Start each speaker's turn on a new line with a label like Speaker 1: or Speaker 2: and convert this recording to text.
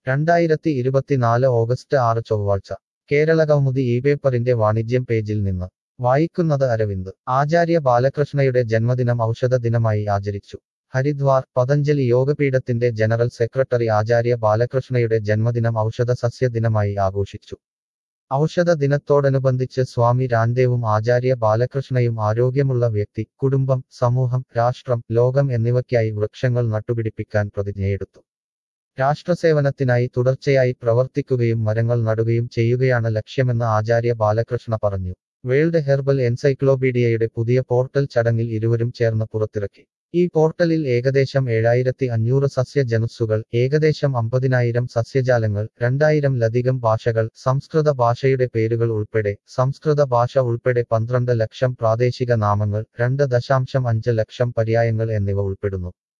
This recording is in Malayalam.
Speaker 1: രണ്ടായിരത്തി ഇരുപത്തിനാല് ഓഗസ്റ്റ് ആറ് ചൊവ്വാഴ്ച കേരള കൗമുദി ഈ പേപ്പറിന്റെ വാണിജ്യം പേജിൽ നിന്ന് വായിക്കുന്നത് അരവിന്ദ് ആചാര്യ ബാലകൃഷ്ണയുടെ ജന്മദിനം ഔഷധ ദിനമായി ആചരിച്ചു ഹരിദ്വാർ പതഞ്ജലി യോഗപീഠത്തിന്റെ ജനറൽ സെക്രട്ടറി ആചാര്യ ബാലകൃഷ്ണയുടെ ജന്മദിനം ഔഷധ സസ്യ ദിനമായി ആഘോഷിച്ചു ഔഷധ ദിനത്തോടനുബന്ധിച്ച് സ്വാമി രാംദേവും ആചാര്യ ബാലകൃഷ്ണയും ആരോഗ്യമുള്ള വ്യക്തി കുടുംബം സമൂഹം രാഷ്ട്രം ലോകം എന്നിവയ്ക്കായി വൃക്ഷങ്ങൾ നട്ടുപിടിപ്പിക്കാൻ പ്രതിജ്ഞയെടുത്തു രാഷ്ട്രസേവനത്തിനായി തുടർച്ചയായി പ്രവർത്തിക്കുകയും മരങ്ങൾ നടുകയും ചെയ്യുകയാണ് ലക്ഷ്യമെന്ന് ആചാര്യ ബാലകൃഷ്ണ പറഞ്ഞു വേൾഡ് ഹെർബൽ എൻസൈക്ലോപീഡിയയുടെ പുതിയ പോർട്ടൽ ചടങ്ങിൽ ഇരുവരും ചേർന്ന് പുറത്തിറക്കി ഈ പോർട്ടലിൽ ഏകദേശം ഏഴായിരത്തി അഞ്ഞൂറ് സസ്യജനുസ്സുകൾ ഏകദേശം അമ്പതിനായിരം സസ്യജാലങ്ങൾ രണ്ടായിരം ലധികം ഭാഷകൾ സംസ്കൃത ഭാഷയുടെ പേരുകൾ ഉൾപ്പെടെ സംസ്കൃത ഭാഷ ഉൾപ്പെടെ പന്ത്രണ്ട് ലക്ഷം പ്രാദേശിക നാമങ്ങൾ രണ്ട് ദശാംശം അഞ്ച് ലക്ഷം പര്യായങ്ങൾ എന്നിവ ഉൾപ്പെടുന്നു